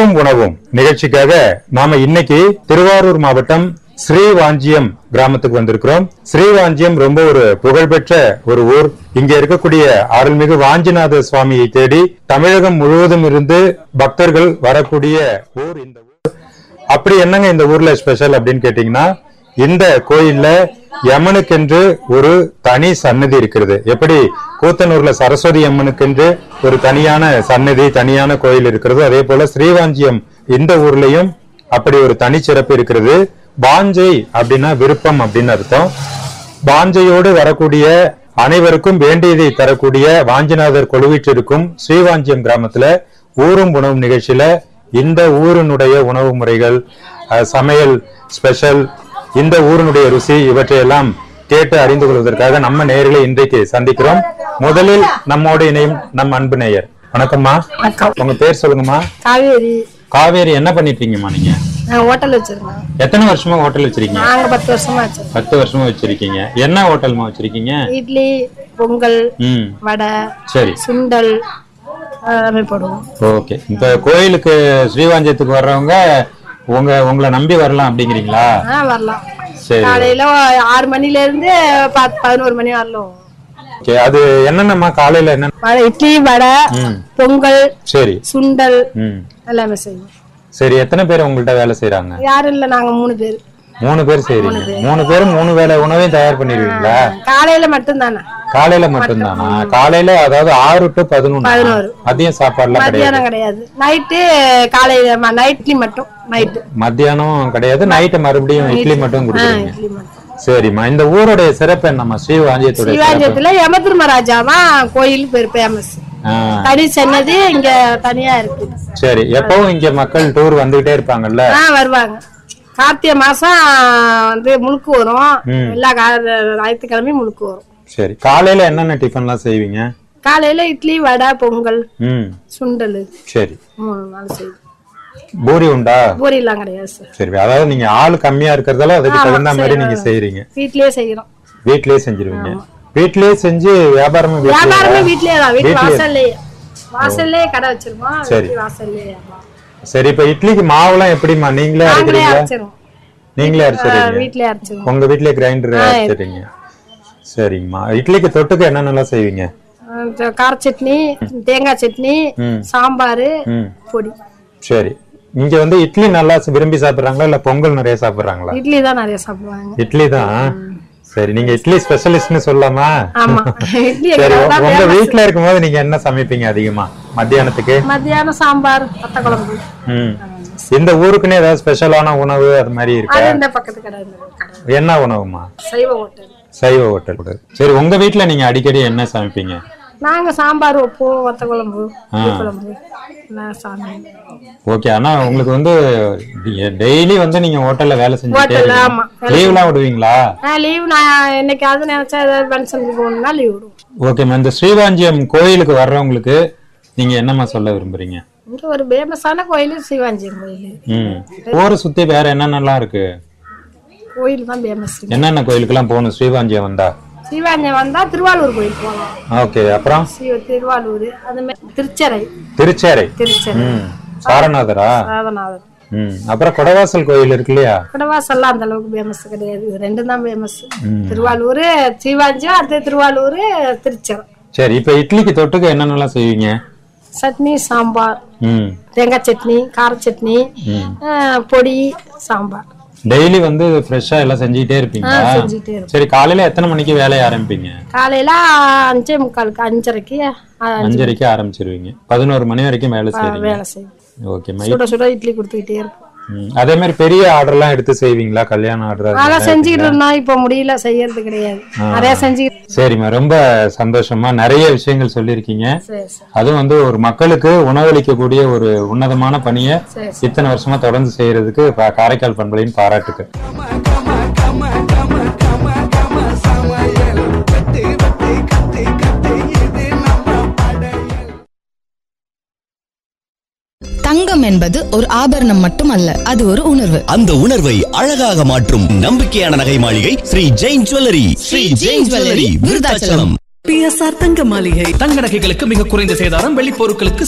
ஊரும் உணவும் நிகழ்ச்சிக்காக நாம இன்னைக்கு திருவாரூர் மாவட்டம் ஸ்ரீவாஞ்சியம் கிராமத்துக்கு வந்திருக்கிறோம் ஸ்ரீவாஞ்சியம் ரொம்ப ஒரு புகழ்பெற்ற ஒரு ஊர் இங்க இருக்கக்கூடிய அருள்மிகு வாஞ்சிநாத சுவாமியை தேடி தமிழகம் முழுவதும் இருந்து பக்தர்கள் வரக்கூடிய ஊர் இந்த ஊர் அப்படி என்னங்க இந்த ஊர்ல ஸ்பெஷல் அப்படின்னு கேட்டீங்கன்னா இந்த கோயில்ல யமனுக்கென்று ஒரு தனி சன்னதி இருக்கிறது எப்படி கூத்தனூர்ல சரஸ்வதி அம்மனுக்கென்று ஒரு தனியான சன்னதி தனியான கோயில் இருக்கிறது அதே போல ஸ்ரீவாஞ்சியம் இந்த ஊர்லயும் அப்படி ஒரு தனி சிறப்பு இருக்கிறது பாஞ்சை அப்படின்னா விருப்பம் அப்படின்னு அர்த்தம் பாஞ்சையோடு வரக்கூடிய அனைவருக்கும் வேண்டியதை தரக்கூடிய வாஞ்சிநாதர் கொழுவிற்றிருக்கும் ஸ்ரீவாஞ்சியம் கிராமத்துல ஊரும் உணவு நிகழ்ச்சியில இந்த ஊரினுடைய உணவு முறைகள் அஹ், சமையல் ஸ்பெஷல் இந்த ஊரினுடைய ருசி இவற்றையெல்லாம் கேட்டு அறிந்து கொள்வதற்காக நம்ம நேரிலே இன்றைக்கு சந்திக்கிறோம் முதலில் நம்மோடு இணையும் நம் அன்பு நேயர் வணக்கம்மா உங்க பேர் சொல்லுங்கம்மா காவேரி காவேரி என்ன பண்ணிட்டு இருக்கீங்கம்மா நீங்க நாங்கள் ஹோட்டல் வச்சிருக்கோம் எத்தனை வருஷமா ஹோட்டல் வச்சிருக்கீங்க நாங்கள் பத்து வருஷமா வச்சிருக்கோம் பத்து வருஷமா வச்சிருக்கீங்க என்ன ஹோட்டல்மா வச்சிருக்கீங்க இட்லி பொங்கல் ம் வடை சரி சுண்டல் எல்லாமே போடுவோம் ஓகே இப்ப கோயிலுக்கு ஸ்ரீவாஞ்சியத்துக்கு வர்றவங்க உங்க உங்களை நம்பி வரலாம் அப்படிங்கிறீங்களா ஆ வரலாம் சரி காலையில ஆறு மணில இருந்து பத்து பதினோரு மணி வரலாம் ஓகே அது என்னென்னம்மா காலையில என்ன வடை இட்லி வடை ம் பொங்கல் சரி சுண்டல் ம் எல்லாமே செய்வோம் சரி எத்தனை பேர் உங்கள்ட்ட வேலை செய்றாங்க யாரும் இல்லை நாங்க மூணு பேர் மூணு பேர் செய்றீங்க மூணு பேரும் மூணு வேளை உணவையும் தயார் பண்ணிடுவீங்களா காலையில மட்டும் தானே காலையில மட்டும்தானா காலையில அதாவது ஆறு டு பதினொன்று பதினோரு. மதியம் சாப்பாடுலாம் கிடையாது மத்தியானம் கிடையாது நைட்டு காலையில நைட் இட்லி மட்டும் நைட்டு மத்தியானம் கிடையாது நைட்டு மறுபடியும் இட்லி மட்டும் கொடுக்குறீங்க இட்லி மட்டும் சரிம்மா இந்த ஊருடைய சிறப்பு என்னம்மா ஸ்ரீவாஞ்சியத்துடைய சிறப்பு சிவாஜியத்துல யமதர்மராஜா தான் கோயில் பேர் ஃபேமஸ் ஆ, தனி சன்னதி இங்க தனியா இருக்கு சரி எப்பவும் இங்க மக்கள் டூர் வந்துகிட்டே இருப்பாங்கல்ல ஆ வருவாங்க கார்த்திகை மாசம் வந்து முழுக்கு வரும் எல்லா கா- ஞாயிற்றுக்கிழமையும் முழுக்கு வரும் சரி காலையில என்னென்ன டிஃபன்லாம் செய்வீங்க காலையில இட்லி வடை பொங்கல் ம் சுண்டல் சரி மூணு நாள் செய்வோம் பூரி உண்டா பூரிலாம் கிடையாது சார் சரி அதாவது நீங்க ஆள் கம்மியா இருக்கிறதால அதுக்கு தகுந்த மாதிரி நீங்க செய்றீங்க வீட்லயே செய்யறோம் வீட்லயே செஞ்சிருவீங்க வீட்லயே செஞ்சு வியாபாரமும் வீட்லயே வியாபாரமே வீட்லயே தான் வீட்டு வாசல்லையே வாசல்லையே கடை வச்சிருக்கோம் சரி. வீட்டு வாசல்லையே வியாபாரம். சரி இப்ப இட்லிக்கு மாவுலாம் எப்படிம்மா நீங்களே நாங்களே அரைக்கிறீங்களா அரைச்சிருவோம் நீங்களே அரைச்சிடுறீங்க வீட்லயே அரைச்சிருவோம் உங்க வீட்லயே கிரைண்டர் அரைச்சிடுறீங்க சரிங்கம்மா இட்லிக்கு தொட்டுக்க என்னென்னலாம் செய்வீங்க அஹ் கார சட்னி தேங்காய் சட்னி ம். சாம்பார் ம் பொடி சரி இங்க வந்து இட்லி நல்லா விரும்பி சாப்பிடுறாங்களா இல்ல பொங்கல் நிறைய சாப்பிடுறாங்களா இட்லி தான் நிறைய சாப்பிடுவாங்க இட்லி தான் சரி நீங்க இட்லி ஸ்பெஷலிஸ்ட்னு சொல்லலாமா ஆமா இட்லி சரி எங்க உங்க- உங்க வீட்ல இருக்கும்போது நீங்க என்ன சமைப்பீங்க அதிகமா மத்தியானத்துக்கு மத்தியானம் சாம்பார் பத்த குழம்பு ம் இந்த ஊருக்குன்னு ஏதாவது ஸ்பெஷலான உணவு அது மாதிரி இருக்கா அது இந்த பக்கத்து கடை இந்த கடை என்ன உணவுமா சைவ ஹோட்டல் சைவ ஹோட்டல் சரி உங்க வீட்ல நீங்க அடிக்கடி என்ன சமைப்பீங்க நாங்க சாம்பார் வைப்போம் வத்த குழம்பு புளி குழம்பு எல்லாம் சாமி ஓகே ஆனா உங்களுக்கு வந்து டெய்லி வந்து நீங்க ஹோட்டல்ல வேலை செஞ்சுட்டே ஹோட்டல்ல ஆமா லீவ்லாம் விடுவீங்களா நான் லீவ் நான் என்னைக்காவது நினைச்சா ஏதாவது ஃபங்க்ஷனுக்கு போகணும்னா லீவ் விடுவோம் ஓகேம்மா இந்த ஸ்ரீவாஞ்சியம் கோயிலுக்கு வர்றவங்களுக்கு நீங்க என்னம்மா சொல்ல விரும்புறீங்க இங்க ஒரு ஃபேமஸான கோயில் சிவாஞ்சியம் கோயில் ம் ஊரை சுத்தி வேற என்னென்னலாம் இருக்கு கோயில் தான் ஃபேமஸ் என்னென்ன கோயிலுக்கெல்லாம் போகணும் ஸ்ரீவாஞ்சியம் வந்தா சிவாஞ்சியம் வந்தா திருவாரூர் கோயில் போகலாம் ஓகே அப்புறம் சிவ திருவாரூர் அது மாதிரி திருச்சரை திருச்சேரை திருச்சரை ம் சாரநாதரா ராதநாதர் ம் அப்புறம் கொடவாசல் கோயில் இருக்கு இல்லையா குடவாசல்லாம் அந்த அளவுக்கு ஃபேமஸ் கிடையாது இது ரெண்டும் தான் ஃபேமஸ் திருவாரூர் சிவாஞ்சியம் அடுத்து திருவாரூர் திருச்சரை சரி இப்ப இட்லிக்கு தொட்டுக்க என்னென்னலாம் செய்வீங்க சட்னி சாம்பார் ம் தேங்காய் சட்னி கார சட்னி ம் ஆஹ் பொடி சாம்பார் டெய்லி வந்து ஃப்ரெஷ்ஷா எல்லாம் செஞ்சுக்கிட்டே இருப்பீங்களா செஞ்சுட்டே இருப்போம் சரி காலையில எத்தனை மணிக்கு வேலையை ஆரம்பிப்பீங்க காலையில அஞ்சே முக்காலுக்கு அஞ்சரைக்கு ஆஹ், அஞ்சரைக்கு ஆரம்பிச்சிருவீங்க பதினோரு மணி வரைக்கும் வேலை செய்றீங்க வேலை செய்யும் ஓகேம்மா சுட சுட இட்லி கொடுத்துக்கிட்டே இருக்கும் ம். அதே மாதிரி பெரிய ஆர்டர்லாம் எடுத்து செய்வீங்களா கல்யாண ஆர்டர் அதெல்லாம் செஞ்சுக்கிட்டு இருந்தோம் இப்ப முடியல செய்யறது கிடையாது நிறைய செஞ்சுக்கிட்டு சரிம்மா ரொம்ப சந்தோஷமா நிறைய விஷயங்கள் சொல்லியிருக்கீங்க சரி சரி அதுவும் வந்து ஒரு மக்களுக்கு உணவளிக்கக்கூடிய ஒரு உன்னதமான பணியை சரி இத்தனை வருஷமா தொடர்ந்து செய்யறதுக்கு பா- காரைக்கால் பண்பலையின் பாராட்டுக்கள் தங்கம் என்பது ஒரு ஆபரணம் மட்டுமல்ல அது ஒரு உணர்வு அந்த உணர்வை அழகாக மாற்றும் நம்பிக்கையான நகை மாளிகை ஸ்ரீ ஜெயின் ஜுவல்லரி ஸ்ரீ ஜெயின் ஜுவல்லரி விருதாச்சலம் பிஎஸ்ஆர் தங்க மாளிகை தங்க நகைகளுக்கு மிக குறைந்த சேதாரம் வெள்ளி பொருட்களுக்கு